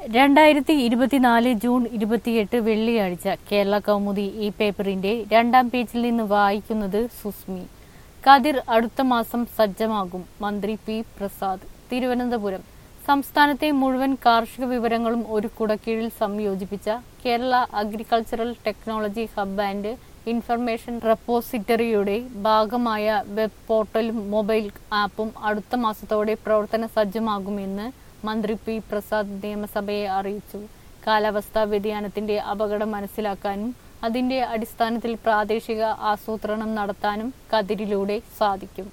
രണ്ടായിരത്തി ഇരുപത്തിനാല് ജൂൺ ഇരുപത്തിയെട്ട് വെള്ളിയാഴ്ച കേരള കൗമുദി ഈ പേപ്പറിന്റെ രണ്ടാം പേജിൽ നിന്ന് വായിക്കുന്നത് സുസ്മി കതിർ അടുത്ത മാസം സജ്ജമാകും മന്ത്രി പി പ്രസാദ് തിരുവനന്തപുരം സംസ്ഥാനത്തെ മുഴുവൻ കാർഷിക വിവരങ്ങളും ഒരു കുടക്കീഴിൽ സംയോജിപ്പിച്ച Kerala agricultural technology hub and information റെപ്പോസിറ്ററിയുടെ ഭാഗമായ വെബ് പോർട്ടലും മൊബൈൽ ആപ്പും അടുത്ത മാസത്തോടെ പ്രവർത്തന സജ്ജമാകുമെന്ന് മന്ത്രി പി പ്രസാദ് നിയമസഭയെ അറിയിച്ചു കാലാവസ്ഥാ വ്യതിയാനത്തിന്റെ അപകടം മനസ്സിലാക്കാനും അതിന്റെ അടിസ്ഥാനത്തിൽ പ്രാദേശിക ആസൂത്രണം നടത്താനും കതിരിലൂടെ സാധിക്കും